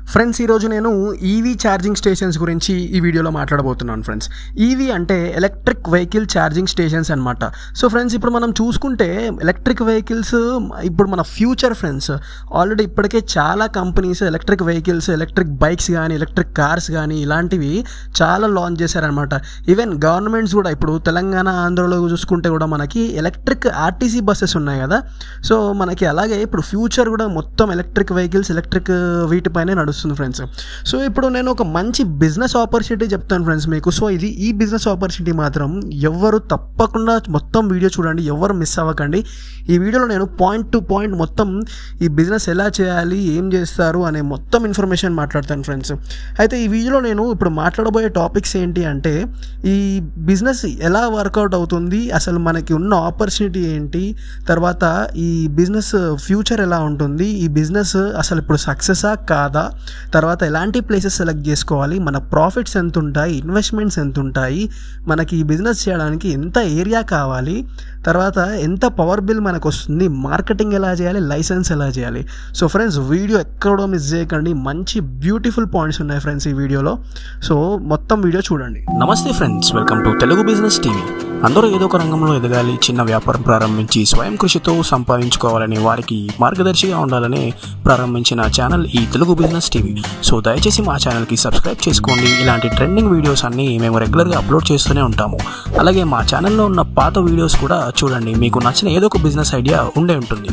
friends ఈరోజు నేను EV charging stations గురించి ఈ వీడియోలో మాట్లాడబోతున్నాను ఫ్రెండ్స్ ఈవీ అంటే ఎలక్ట్రిక్ వెహికల్ ఛార్జింగ్ స్టేషన్స్ అనమాట సో ఫ్రెండ్స్ ఇప్పుడు మనం చూసుకుంటే ఎలక్ట్రిక్ వెహికల్స్ ఇప్పుడు మన ఫ్యూచర్ ఫ్రెండ్స్ ఆల్రెడీ ఇప్పటికే చాలా companies electric vehicles electric bikes కానీ ఎలక్ట్రిక్ కార్స్ కానీ ఇలాంటివి చాలా లాంచ్ చేశారనమాట ఈవెన్ గవర్నమెంట్స్ కూడా ఇప్పుడు తెలంగాణ ఆంధ్రలో చూసుకుంటే కూడా మనకి ఎలక్ట్రిక్ ఆర్టీసీ బస్సెస్ ఉన్నాయి కదా సో మనకి అలాగే ఇప్పుడు ఫ్యూచర్ కూడా మొత్తం ఎలక్ట్రిక్ వెహికల్స్ ఎలక్ట్రిక్ వీటిపైనే నడుస్తుంది ఫ్రెండ్స్ సో ఇప్పుడు నేను ఒక మంచి బిజినెస్ ఆపర్చునిటీ చెప్తాను ఫ్రెండ్స్ మీకు సో ఇది ఈ బిజినెస్ ఆపర్చునిటీ మాత్రం ఎవరు తప్పకుండా మొత్తం వీడియో చూడండి ఎవరు మిస్ అవ్వకండి ఈ వీడియోలో నేను పాయింట్ టు పాయింట్ మొత్తం ఈ బిజినెస్ ఎలా చేయాలి ఏం చేస్తారు అనే మొత్తం ఇన్ఫర్మేషన్ మాట్లాడతాను ఫ్రెండ్స్ అయితే ఈ వీడియోలో నేను ఇప్పుడు మాట్లాడబోయే టాపిక్స్ ఏంటి అంటే ఈ బిజినెస్ ఎలా వర్కౌట్ అవుతుంది అసలు మనకి ఉన్న ఆపర్చునిటీ ఏంటి తర్వాత ఈ బిజినెస్ ఫ్యూచర్ ఎలా ఉంటుంది ఈ బిజినెస్ అసలు ఇప్పుడు సక్సెసా కాదా తర్వాత ఎలాంటి ప్లేసెస్ సెలెక్ట్ చేసుకోవాలి మన ప్రాఫిట్స్ ఎంత ఉంటాయి ఇన్వెస్ట్మెంట్స్ ఎంత ఉంటాయి మనకి ఈ బిజినెస్ చేయడానికి ఎంత ఏరియా కావాలి తర్వాత ఎంత పవర్ బిల్ మనకు వస్తుంది మార్కెటింగ్ ఎలా చేయాలి లైసెన్స్ ఎలా చేయాలి సో ఫ్రెండ్స్ వీడియో ఎక్కడో మిస్ చేయకండి మంచి బ్యూటిఫుల్ పాయింట్స్ ఉన్నాయి ఫ్రెండ్స్ ఈ వీడియోలో సో మొత్తం వీడియో చూడండి నమస్తే friends welcome to Telugu business TV అందరూ ఏదో ఒక రంగంలో ఎదగాలి చిన్న వ్యాపారం ప్రారంభించి స్వయం కృషితో సంపాదించుకోవాలని వారికి మార్గదర్శిగా ఉండాలని ప్రారంభించిన ఛానల్ ఈ తెలుగు బిజినెస్ టీవీ సో దయచేసి మా ఛానల్కి సబ్స్క్రైబ్ చేసుకోండి ఇలాంటి ట్రెండింగ్ వీడియోస్ అన్ని మేము రెగ్యులర్గా అప్లోడ్ చేస్తూనే ఉంటాము అలాగే మా ఛానల్లో ఉన్న పాత వీడియోస్ కూడా చూడండి మీకు నచ్చిన ఏదో ఒక బిజినెస్ ఐడియా ఉండే ఉంటుంది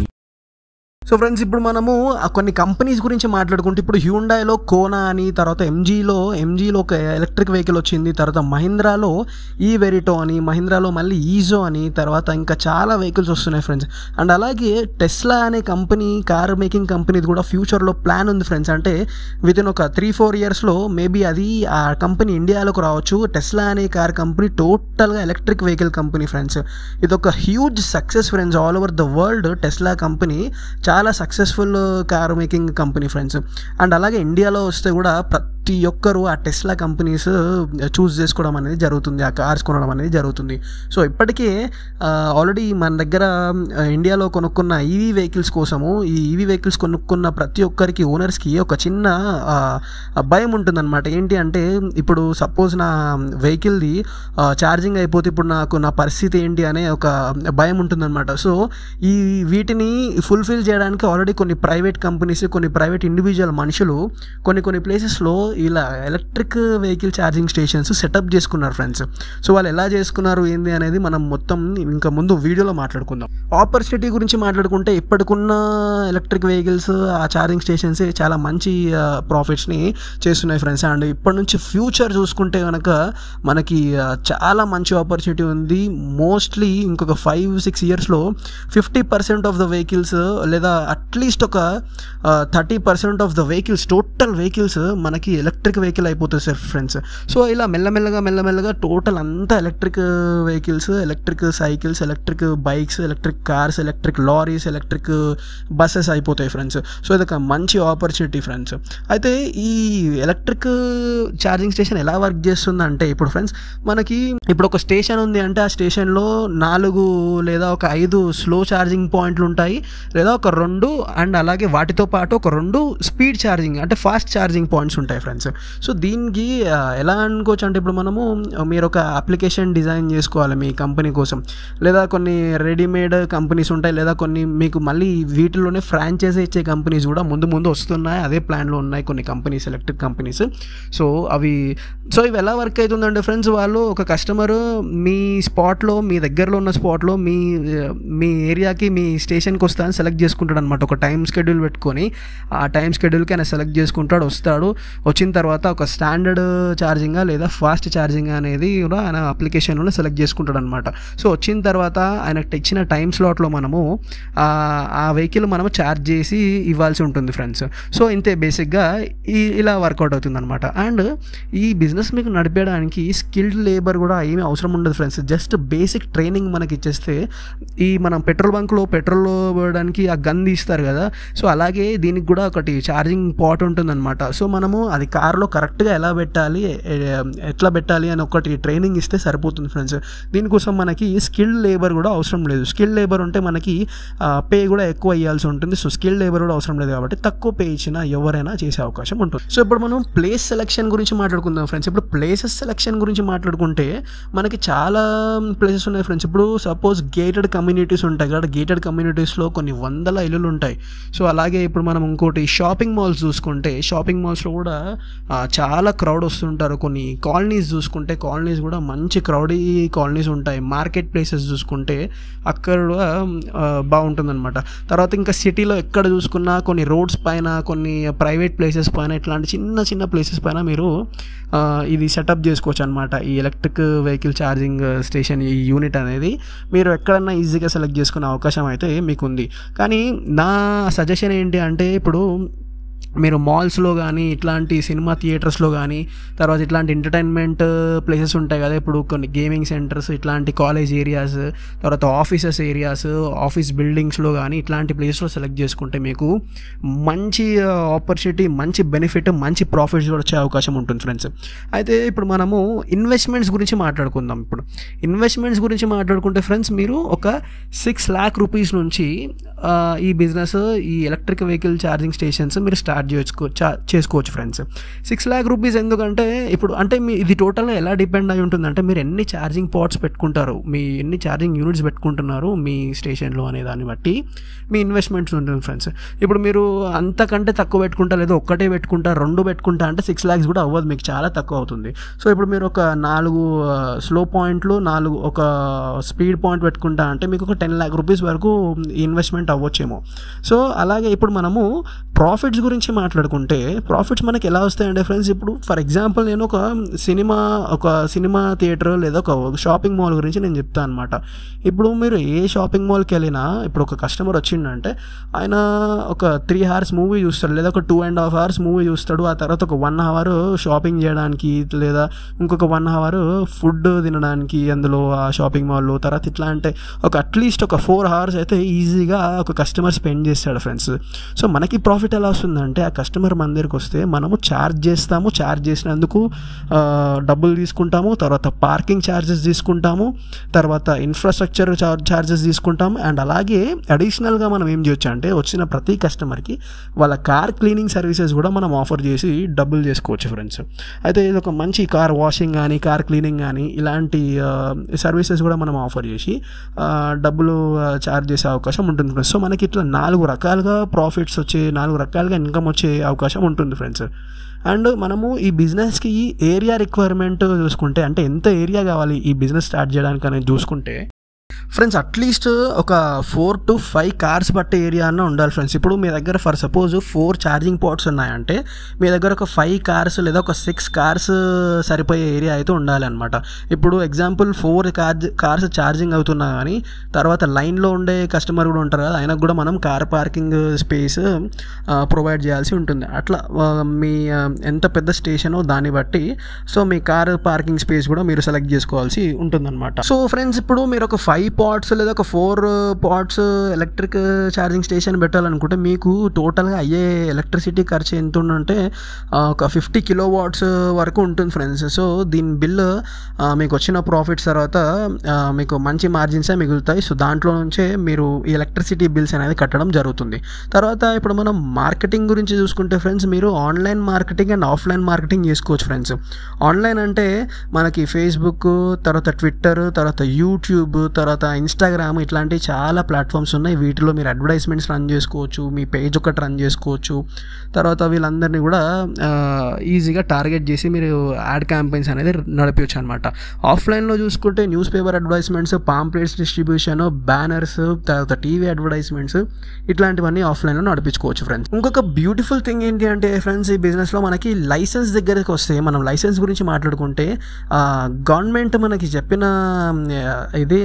సో ఫ్రెండ్స్ ఇప్పుడు మనము ఆ కొన్ని కంపెనీస్ గురించి మాట్లాడుకుంటే ఇప్పుడు హ్యూండాయిలో కోనా అని తర్వాత ఎంజీలో ఎంజీలో ఒక ఎలక్ట్రిక్ వెహికల్ వచ్చింది తర్వాత మహీంద్రాలో ఈ వెరిటో అని మహీంద్రాలో మళ్ళీ ఈజో అని తర్వాత ఇంకా చాలా వెహికల్స్ వస్తున్నాయి ఫ్రెండ్స్ అండ్ అలాగే టెస్లా అనే కంపెనీ కార్ మేకింగ్ కంపెనీది కూడా ఫ్యూచర్లో ప్లాన్ ఉంది ఫ్రెండ్స్ అంటే విత్ ఇన్ ఒక త్రీ ఫోర్ ఇయర్స్లో మేబీ అది ఆ కంపెనీ ఇండియాలోకి రావచ్చు టెస్లా అనే కార్ కంపెనీ టోటల్గా ఎలక్ట్రిక్ వెహికల్ కంపెనీ ఫ్రెండ్స్ ఇది ఒక huge success friends all over the world Tesla company చాలా successful car making company friends and అలాగే ఇండియాలో వస్తే కూడా ప్రతి ఒక్కరు ఆ టెస్లా కంపెనీస్ చూస్ చేసుకోవడం అనేది జరుగుతుంది ఆ కార్స్ కొనడం అనేది జరుగుతుంది సో ఇప్పటికే ఆల్రెడీ మన దగ్గర ఆ, ఇండియాలో కొనుక్కున్న ఈవీ వెహికల్స్ కోసము ఈ ఈవీ వెహికల్స్ కొనుక్కున్న ప్రతి ఒక్కరికి ఓనర్స్కి ఒక చిన్న ఆ, ఆ, భయం ఉంటుందన్నమాట ఏంటి అంటే ఇప్పుడు సపోజ్ నా వెహికల్ది ఛార్జింగ్ అయిపోతే ఇప్పుడు నాకు నా పరిస్థితి ఏంటి అనే ఒక భయం ఉంటుందన్నమాట సో ఈ వీటిని ఫుల్ఫిల్ చేయడానికి ఆల్రెడీ కొన్ని ప్రైవేట్ కంపెనీస్ కొన్ని ప్రైవేట్ ఇండివిజువల్ మనుషులు కొన్ని కొన్ని ప్లేసెస్లో ఇలా electric vehicle charging stations set up చేసుకున్నారు ఫ్రెండ్స్ సో వాళ్ళు ఎలా చేసుకున్నారు ఏంది అనేది మనం మొత్తం ఇంకా ముందు వీడియోలో మాట్లాడుకుందాం ఆపర్చునిటీ గురించి మాట్లాడుకుంటే ఇప్పటికున్న ఎలక్ట్రిక్ వెహికల్స్ ఆ ఛార్జింగ్ స్టేషన్స్ చాలా మంచి ప్రాఫిట్స్ని చేస్తున్నాయి ఫ్రెండ్స్ అండ్ ఇప్పటి నుంచి ఫ్యూచర్ చూసుకుంటే కనుక మనకి ఆ, చాలా మంచి ఆపర్చునిటీ ఉంది మోస్ట్లీ ఇంకొక ఫైవ్ సిక్స్ ఇయర్స్లో fifty percent of the vehicles లేదా అట్లీస్ట్ ఒక thirty percent of the vehicles total vehicles మనకి ఎలక్ట్రిక్ వెహికల్ అయిపోతుంది సార్ ఫ్రెండ్స్ సో ఇలా మెల్లమెల్లగా మెల్లమెల్లగా టోటల్ అంతా electric vehicles electric cycles electric bikes electric cars electric lorries electric buses అయిపోతాయి friends so ఇది ఒక మంచి ఆపర్చునిటీ ఫ్రెండ్స్ అయితే ఈ ఎలక్ట్రిక్ ఛార్జింగ్ స్టేషన్ ఎలా వర్క్ చేస్తుంది అంటే ఇప్పుడు ఫ్రెండ్స్ మనకి ఇప్పుడు ఒక స్టేషన్ ఉంది అంటే ఆ స్టేషన్లో నాలుగు లేదా ఒక ఐదు స్లో ఛార్జింగ్ పాయింట్లు ఉంటాయి లేదా ఒక రెండు అండ్ అలాగే వాటితో పాటు ఒక రెండు స్పీడ్ ఛార్జింగ్ అంటే ఫాస్ట్ ఛార్జింగ్ పాయింట్స్ ఉంటాయి ఫ్రెండ్స్ సో దీనికి ఆ, ఎలా అనుకోవచ్చు అంటే ఇప్పుడు మనము మీరు ఒక అప్లికేషన్ డిజైన్ చేసుకోవాలి మీ కంపెనీ కోసం లేదా కొన్ని రెడీమేడ్ కంపెనీస్ ఉంటాయి లేదా కొన్ని మీకు మళ్ళీ వీటిలోనే ఫ్రాంచైజీ ఇచ్చే కంపెనీస్ కూడా ముందు ముందు వస్తున్నాయి అదే ప్లాన్లో ఉన్నాయి కొన్ని కంపెనీస్ ఎలక్ట్రిక్ కంపెనీస్ సో అవి సో ఇవి ఎలా వర్క్ అవుతుందంటే ఫ్రెండ్స్ వాళ్ళు ఒక కస్టమర్ మీ స్పాట్లో మీ దగ్గరలో ఉన్న స్పాట్లో మీ మీ ఏరియాకి మీ స్టేషన్కి వస్తా అని సెలెక్ట్ చేసుకుంటాడు అనమాట ఒక టైం షెడ్యూల్ పెట్టుకొని ఆ టైం షెడ్యూల్కి ఆయన సెలెక్ట్ చేసుకుంటాడు వస్తాడు వచ్చిన తర్వాత ఒక స్టాండర్డ్ ఛార్జింగ్ లేదా ఫాస్ట్ ఛార్జింగ్ అనేది కూడా ఆయన అప్లికేషన్లో సెలెక్ట్ చేసుకుంటాడు అనమాట సో వచ్చిన తర్వాత ఆయనకు ఇచ్చిన టైం స్లాట్లో మనము ఆ ఆ వెహికల్ మనము ఛార్జ్ చేసి ఇవ్వాల్సి ఉంటుంది ఫ్రెండ్స్ సో ఇంతే బేసిక్గా ఈ ఇలా వర్కౌట్ అవుతుంది అనమాట అండ్ ఈ బిజినెస్ మీకు నడిపేయడానికి స్కిల్డ్ లేబర్ కూడా ఏమీ అవసరం ఉండదు ఫ్రెండ్స్ జస్ట్ బేసిక్ ట్రైనింగ్ మనకి ఇచ్చేస్తే ఈ మనం పెట్రోల్ బంక్లో పెట్రోల్ పోయడానికి ఆ గన్ తీస్తారు కదా సో అలాగే దీనికి కూడా ఒకటి ఛార్జింగ్ పాట్ ఉంటుందన్నమాట సో మనము అది అది కార్లో కరెక్ట్గా ఎలా పెట్టాలి ఎ- ఎట్లా పెట్టాలి అని ఒకటి ట్రైనింగ్ ఇస్తే సరిపోతుంది ఫ్రెండ్స్ దీనికోసం మనకి స్కిల్డ్ లేబర్ కూడా అవసరం లేదు స్కిల్డ్ లేబర్ ఉంటే మనకి పే కూడా ఎక్కువ ఇవ్వాల్సి ఉంటుంది సో స్కిల్డ్ లేబర్ కూడా అవసరం లేదు కాబట్టి తక్కువ పే ఇచ్చినా ఎవరైనా చేసే అవకాశం ఉంటుంది సో ఇప్పుడు మనం ప్లేస్ సెలెక్షన్ గురించి మాట్లాడుకుందాం ఫ్రెండ్స్ ఇప్పుడు ప్లేసెస్ సెలెక్షన్ గురించి మాట్లాడుకుంటే మనకి చాలా ప్లేసెస్ ఉన్నాయి ఫ్రెండ్స్ ఇప్పుడు సపోజ్ గేటెడ్ కమ్యూనిటీస్ ఉంటాయి కదా గేటెడ్ కమ్యూనిటీస్లో కొన్ని వందల ఇల్లులు ఉంటాయి సో అలాగే ఇప్పుడు మనం ఇంకోటి షాపింగ్ మాల్స్ చూసుకుంటే షాపింగ్ మాల్స్లో కూడా ఆ, చాలా క్రౌడ్ వస్తుంటారు కొన్ని కాలనీస్ చూసుకుంటే కాలనీస్ కూడా మంచి క్రౌడీ కాలనీస్ ఉంటాయి మార్కెట్ ప్లేసెస్ చూసుకుంటే అక్కడ కూడా బాగుంటుంది అనమాట తర్వాత ఇంకా సిటీలో ఎక్కడ చూసుకున్నా కొన్ని రోడ్స్ పైన కొన్ని ప్రైవేట్ ప్లేసెస్ పైన ఇట్లాంటి చిన్న చిన్న ప్లేసెస్ పైన మీరు ఆ, ఇది సెటప్ చేసుకోవచ్చు అనమాట ఈ ఎలక్ట్రిక్ వెహికల్ ఛార్జింగ్ స్టేషన్ ఈ యూనిట్ అనేది మీరు ఎక్కడన్నా ఈజీగా సెలెక్ట్ చేసుకునే అవకాశం అయితే మీకు ఉంది కానీ నా సజెషన్ ఏంటి అంటే ఇప్పుడు మీరు మాల్స్లో కానీ ఇట్లాంటి సినిమా థియేటర్స్లో కానీ తర్వాత ఇట్లాంటి ఎంటర్టైన్మెంట్ ప్లేసెస్ ఉంటాయి కదా ఇప్పుడు కొన్ని గేమింగ్ సెంటర్స్ ఇట్లాంటి కాలేజ్ ఏరియాస్ తర్వాత ఆఫీసెస్ ఏరియాస్ ఆఫీస్ బిల్డింగ్స్లో కానీ ఇట్లాంటి ప్లేస్లో సెలెక్ట్ చేసుకుంటే మీకు మంచి ఆపర్చునిటీ మంచి బెనిఫిట్ మంచి ప్రాఫిట్స్ కూడా వచ్చే అవకాశం ఉంటుంది ఫ్రెండ్స్ అయితే ఇప్పుడు మనము ఇన్వెస్ట్మెంట్స్ గురించి మాట్లాడుకుందాం ఇప్పుడు ఇన్వెస్ట్మెంట్స్ గురించి మాట్లాడుకుంటే ఫ్రెండ్స్ మీరు ఒక సిక్స్ ల్యాక్ రూపీస్ నుంచి ఆ, ఈ బిజినెస్ ఈ ఎలక్ట్రిక్ వెహికల్ ఛార్జింగ్ స్టేషన్స్ మీరు స్టార్ట్ చేసుకో చా- చేసుకోవచ్చు ఫ్రెండ్స్ సిక్స్ ల్యాక్ రూపీస్ ఎందుకంటే ఇప్పుడు అంటే మీ ఇది టోటల్గా ఎలా డిపెండ్ అయి ఉంటుందంటే మీరు ఎన్ని ఛార్జింగ్ పాట్స్ పెట్టుకుంటారు మీ ఎన్ని ఛార్జింగ్ యూనిట్స్ పెట్టుకుంటున్నారు మీ స్టేషన్లో అనే దాన్ని బట్టి మీ ఇన్వెస్ట్మెంట్స్ ఉంటుంది ఫ్రెండ్స్ ఇప్పుడు మీరు అంతకంటే తక్కువ పెట్టుకుంటా లేదా ఒక్కటే పెట్టుకుంటా రెండు పెట్టుకుంటా అంటే సిక్స్ ల్యాక్స్ కూడా అవ్వదు మీకు చాలా తక్కువ అవుతుంది సో ఇప్పుడు మీరు ఒక నాలుగు స్లో పాయింట్లు నాలుగు ఒక స్పీడ్ పాయింట్ పెట్టుకుంటా అంటే మీకు ఒక టెన్ ల్యాక్ రూపీస్ వరకు ఇన్వెస్ట్మెంట్ అవ్వచ్చేమో సో అలాగే ఇప్పుడు మనము ప్రాఫిట్స్ గురించి మాట్లాడుకుంటే ప్రాఫిట్స్ మనకి ఎలా వస్తాయంటే ఫ్రెండ్స్ ఇప్పుడు ఫర్ ఎగ్జాంపుల్ నేను ఒక సినిమా ఒక సినిమా థియేటర్ లేదా ఒక షాపింగ్ మాల్ గురించి నేను చెప్తాను అనమాట ఇప్పుడు మీరు ఏ షాపింగ్ మాల్కి వెళ్ళినా ఇప్పుడు ఒక కస్టమర్ వచ్చిండంటే ఆయన ఒక త్రీ అవర్స్ మూవీ చూస్తాడు లేదా ఒక two and half hours movie చూస్తాడు ఆ తర్వాత ఒక వన్ అవర్ షాపింగ్ చేయడానికి లేదా ఇంకొక వన్ అవర్ ఫుడ్ తినడానికి అందులో ఆ షాపింగ్ మాల్లో తర్వాత ఇట్లా అంటే ఒక అట్లీస్ట్ ఒక ఫోర్ అవర్స్ అయితే ఈజీగా ఒక కస్టమర్ స్పెండ్ చేస్తాడు ఫ్రెండ్స్ సో మనకి ప్రాఫిట్ ఎలా వస్తుందంటే ఆ కస్టమర్ మన దగ్గరికి వస్తే మనము ఛార్జ్ చేస్తాము ఛార్జ్ చేసినందుకు ఆ, డబ్బులు తీసుకుంటాము తర్వాత పార్కింగ్ ఛార్జెస్ తీసుకుంటాము తర్వాత ఇన్ఫ్రాస్ట్రక్చర్ ఛార్జెస్ తీసుకుంటాము అండ్ అలాగే అడిషనల్గా మనం ఏం చేయొచ్చు అంటే వచ్చిన ప్రతి కస్టమర్కి వాళ్ళ కార్ క్లీనింగ్ సర్వీసెస్ కూడా మనం ఆఫర్ చేసి డబ్బులు చేసుకోవచ్చు ఫ్రెండ్స్ అయితే ఇది ఒక మంచి కార్ వాషింగ్ కానీ కార్ క్లీనింగ్ కానీ ఇలాంటి సర్వీసెస్ కూడా మనం ఆఫర్ చేసి ఆ, డబ్బులు ఛార్జ్ చేసే అవకాశం ఉంటుంది ఫ్రెండ్స్ సో మనకి ఇట్లా నాలుగు రకాలుగా ప్రాఫిట్స్ వచ్చే నాలుగు రకాలుగా ఇన్కమ్ వచ్చే అవకాశం ఉంటుంది ఫ్రెండ్స్ అండ్ మనము ఈ బిజినెస్కి ఏరియా రిక్వైర్మెంట్ చూసుకుంటే అంటే ఎంత ఏరియా కావాలి ఈ బిజినెస్ స్టార్ట్ చేయడానికి అనేది చూసుకుంటే ఫ్రెండ్స్ అట్లీస్ట్ ఒక ఫోర్ టు ఫైవ్ కార్స్ పట్టే ఏరియా అన్న ఉండాలి ఫ్రెండ్స్ ఇప్పుడు మీ దగ్గర for suppose four charging ports ఉన్నాయంటే మీ దగ్గర ఒక ఫైవ్ కార్స్ లేదా ఒక సిక్స్ కార్స్ సరిపోయే ఏరియా అయితే ఉండాలి అనమాట ఇప్పుడు example four cars cars charging అవుతున్నా కానీ తర్వాత లైన్లో ఉండే కస్టమర్ కూడా ఉంటారు కదా ఆయనకు కూడా మనం కార్ పార్కింగ్ స్పేస్ ప్రొవైడ్ చేయాల్సి ఉంటుంది అట్లా ఆ, మీ ఆ, ఎంత పెద్ద స్టేషనో దాన్ని బట్టి సో మీ కార్ పార్కింగ్ స్పేస్ కూడా మీరు సెలెక్ట్ చేసుకోవాల్సి ఉంటుందన్నమాట సో ఫ్రెండ్స్ ఇప్పుడు మీరు ఒక ఫైవ్ పాట్స్ లేదా ఒక four ports electric charging station పెట్టాలనుకుంటే మీకు టోటల్గా అయ్యే ఎలక్ట్రిసిటీ ఖర్చు ఎంత ఉందంటే ఆ, ఒక ఫిఫ్టీ కిలో వాట్స్ వరకు ఉంటుంది ఫ్రెండ్స్ సో దీని బిల్ మీకు వచ్చిన ప్రాఫిట్స్ తర్వాత ఆ, మీకు మంచి మార్జిన్సే మిగులుతాయి సో దాంట్లో నుంచే మీరు ఈ ఎలక్ట్రిసిటీ బిల్స్ అనేది కట్టడం జరుగుతుంది తర్వాత ఇప్పుడు మనం మార్కెటింగ్ గురించి చూసుకుంటే ఫ్రెండ్స్ మీరు online marketing and offline marketing చేసుకోవచ్చు ఫ్రెండ్స్ ఆన్లైన్ అంటే మనకి ఫేస్బుక్ తర్వాత ట్విట్టర్ తర్వాత యూట్యూబ్ తర్వాత ఇన్స్టాగ్రామ్ ఇట్లాంటి చాలా ప్లాట్ఫామ్స్ ఉన్నాయి వీటిలో మీరు అడ్వర్టైజ్మెంట్స్ రన్ చేసుకోవచ్చు మీ పేజ్ ఒకటి రన్ చేసుకోవచ్చు తర్వాత వీళ్ళందరినీ కూడా ఆ, ఈజీగా టార్గెట్ చేసి మీరు యాడ్ క్యాంపెయిన్స్ అనేది నడిపించచ్చు అనమాట ఆఫ్లైన్లో చూసుకుంటే newspaper advertisements pamphlets distribution banners తర్వాత టీవీ అడ్వర్టైజ్మెంట్స్ ఇట్లాంటివన్నీ ఆఫ్లైన్లో నడిపించుకోవచ్చు ఫ్రెండ్స్ ఇంకొక బ్యూటిఫుల్ థింగ్ ఏంటి అంటే ఫ్రెండ్స్ ఈ బిజినెస్లో మనకి లైసెన్స్ దగ్గరికి వస్తే మనం లైసెన్స్ గురించి మాట్లాడుకుంటే గవర్నమెంట్ మనకి చెప్పిన ఆ, ఇదేంటి అంటే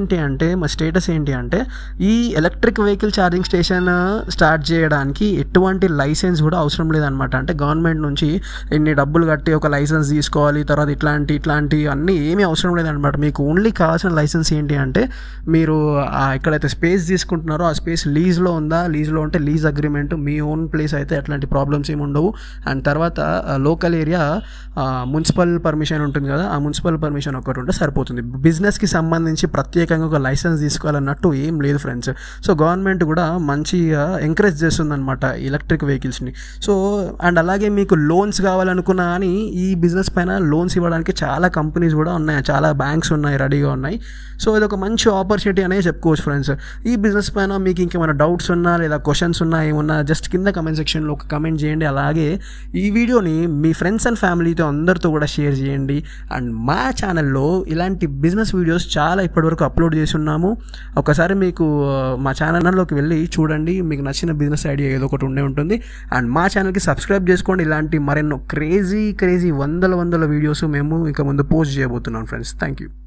మా స్టేటస్ ఏంటి అంటే ఈ electric vehicle charging station start చేయడానికి ఎటువంటి లైసెన్స్ కూడా అవసరం లేదనమాట అంటే గవర్నమెంట్ నుంచి ఇన్ని డబ్బులు కట్టి ఒక లైసెన్స్ తీసుకోవాలి తర్వాత ఇట్లాంటి ఇట్లాంటి అన్నీ ఏమీ అవసరం లేదనమాట మీకు ఓన్లీ కావాల్సిన లైసెన్స్ ఏంటి అంటే మీరు ఆ ఎక్కడైతే స్పేస్ తీసుకుంటున్నారో ఆ స్పేస్ లీజ్లో ఉందా లీజ్లో ఉంటే లీజ్ అగ్రిమెంట్ మీ ఓన్ ప్లేస్ అయితే అట్లాంటి ప్రాబ్లమ్స్ ఏమి ఉండవు అండ్ తర్వాత లోకల్ ఏరియా మున్సిపల్ పర్మిషన్ ఉంటుంది కదా ఆ మున్సిపల్ పర్మిషన్ ఒకటి ఉంటే సరిపోతుంది బిజినెస్కి సంబంధించి ప్రత్యేకంగా ఒక లైసెన్స్ తీసుకోవాలన్నట్టు ఏం లేదు ఫ్రెండ్స్ సో గవర్నమెంట్ కూడా మంచిగా ఎంకరేజ్ చేస్తుంది అనమాట ఎలక్ట్రిక్ వెహికల్స్ని సో అండ్ అలాగే మీకు లోన్స్ కావాలనుకున్నా కానీ ఈ బిజినెస్ పైన లోన్స్ ఇవ్వడానికి చాలా కంపెనీస్ కూడా ఉన్నాయి చాలా బ్యాంక్స్ ఉన్నాయి రెడీగా ఉన్నాయి సో ఇది ఒక మంచి ఆపర్చునిటీ అనేది చెప్పుకోవచ్చు ఫ్రెండ్స్ ఈ బిజినెస్ పైన మీకు ఇంకేమైనా డౌట్స్ ఉన్నా లేదా క్వశ్చన్స్ ఉన్నా ఏమన్నా జస్ట్ కింద కమెంట్ సెక్షన్లో ఒక కమెంట్ చేయండి అలాగే ఈ వీడియోని మీ ఫ్రెండ్స్ అండ్ ఫ్యామిలీతో అందరితో కూడా షేర్ చేయండి అండ్ మా ఛానల్లో ఇలాంటి బిజినెస్ వీడియోస్ చాలా ఇప్పటివరకు అప్లోడ్ చేసి ఉన్నాము ఒకసారి మీకు ఆ, మా ఛానల్లోకి వెళ్ళి చూడండి మీకు నచ్చిన బిజినెస్ ఐడియా ఏదో ఒకటి ఉండే ఉంటుంది అండ్ మా ఛానల్కి సబ్స్క్రైబ్ చేసుకోండి ఇలాంటి మరెన్నో క్రేజీ క్రేజీ వందల వందల వీడియోస్ మేము ఇక ముందు పోస్ట్ చేయబోతున్నాం ఫ్రెండ్స్ థ్యాంక్ యూ